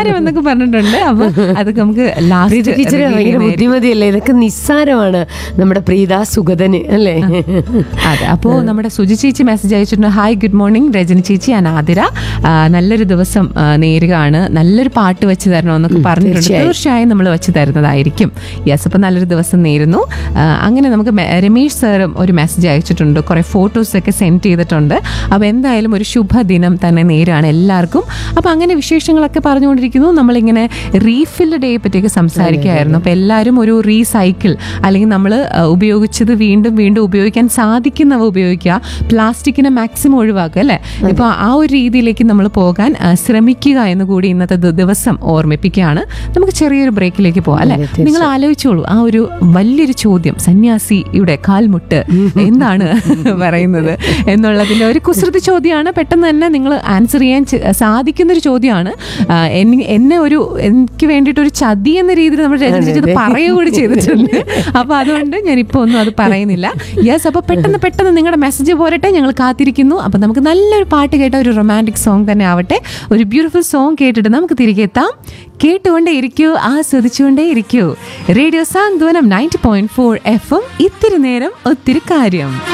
നിസ്സാരം എന്നൊക്കെ പറഞ്ഞിട്ടുണ്ട് അപ്പൊ അതൊക്കെ നമുക്ക് പ്രീത ടീച്ചർ ഭയങ്കര ലാസ്റ്റ് ബുദ്ധിമതിയല്ലേ ഇതൊക്കെ നിസ്സാരമാണ് നമ്മുടെ പ്രീത സുഗതന് അല്ലേ അതെ അപ്പോൾ നമ്മുടെ സുജി ചേച്ചി മെസ്സേജ് അയച്ചിട്ടുണ്ട് ഹായ് ഗുഡ് മോർണിംഗ് രജനി ചേച്ചി അനാതിര ആ, നല്ലൊരു ദിവസം ആ, നേരുകയാണ് നല്ലൊരു പാട്ട് വെച്ച് തരണം എന്നൊക്കെ പറഞ്ഞിട്ടുണ്ട് തീർച്ചയായും. തീർച്ചയായും നമ്മൾ വെച്ച് തരുന്നതായിരിക്കും യെസ് അപ്പോൾ നല്ലൊരു ദിവസം നേരുന്നു ആ, അങ്ങനെ നമുക്ക് മെ- രമേഷ് സാറും ഒരു മെസ്സേജ് അയച്ചിട്ടുണ്ട് കുറേ ഫോട്ടോസ് ഒക്കെ സെൻഡ് ചെയ്തിട്ടുണ്ട് അപ്പോൾ എന്തായാലും ഒരു ശുഭദിനം തന്നെ നേരാണ് എല്ലാവർക്കും അപ്പോൾ അങ്ങനെ വിശേഷങ്ങളൊക്കെ പറഞ്ഞുകൊണ്ടിരിക്കുന്നു നമ്മളിങ്ങനെ റീഫിൽ ഡേയെ പറ്റിയൊക്കെ സംസാരിക്കുകയായിരുന്നു അപ്പോൾ എല്ലാവരും ഒരു റീസൈക്കിൾ അല്ലെങ്കിൽ നമ്മൾ ഉപയോഗിച്ചത് വീണ്ടും വീണ്ടും ഉപയോഗിക്കാൻ സാധിക്കുന്നവ ഉപയോഗിക്കുക പ്ലാസ്റ്റിക്കിനെ മാക്സിമം ഒഴിവാക്കുക അല്ലേ ഇപ്പോൾ ആ ഒരു രീതിയിലേക്ക് നമ്മൾ പോകാൻ ആ, ശ്രമിക്കുക എന്ന് കൂടി ഇന്നത്തെ ദി- ദിവസം ഓർമ്മിപ്പിക്കുകയാണ് നമുക്ക് ചെറിയൊരു ബ്രേക്കിലേക്ക് പോകാം അല്ലേ നിങ്ങൾ ആലോചിച്ചോളൂ ആ ഒരു വലിയൊരു ചോദ്യം സന്യാസിയുടെ കാൽമുട്ട് എന്താണ് പറയുന്നത് എന്നുള്ളതിന്റെ ഒരു കുസൃതി ചോദ്യമാണ് പെട്ടെന്ന് തന്നെ നിങ്ങൾ ആൻസർ ചെയ്യാൻ ചെ- സാധിക്കുന്നൊരു ചോദ്യമാണ് ആ, എന്നെ- എന്നെ ഒരു എനിക്ക് വേണ്ടിയിട്ട് ഒരു ചതി എന്ന രീതിയിൽ നമ്മൾ രചനിച്ചത് പറയുക കൂടി ചെയ്തിട്ടുണ്ട് അപ്പൊ അതുകൊണ്ട് ഞാൻ ഇപ്പൊ ഒന്നും അത് പറയുന്നില്ല യെസ് അപ്പൊ പെട്ടെന്ന് പെട്ടെന്ന് നിങ്ങളുടെ മെസ്സേജ് പോരട്ടെ ഞങ്ങൾ കാത്തിരിക്കുന്നു അപ്പൊ നമുക്ക് നല്ലൊരു പാട്ട് കേട്ട ഒരു റൊമാൻറ്റിക് സോങ് തന്നെ ആവട്ടെ ഒരു ബ്യൂട്ടിഫുൾ സോങ് കേട്ടിട്ട് നമുക്ക് തിരികെ എത്താം കേട്ടുകൊണ്ടേ ഇരിക്കൂ ആസ്വദിച്ചുകൊണ്ടേ ഇരിക്കൂ radio Santhwanam ninety point four F M ഇത്തിരി നേരം ഒത്തിരി കാര്യം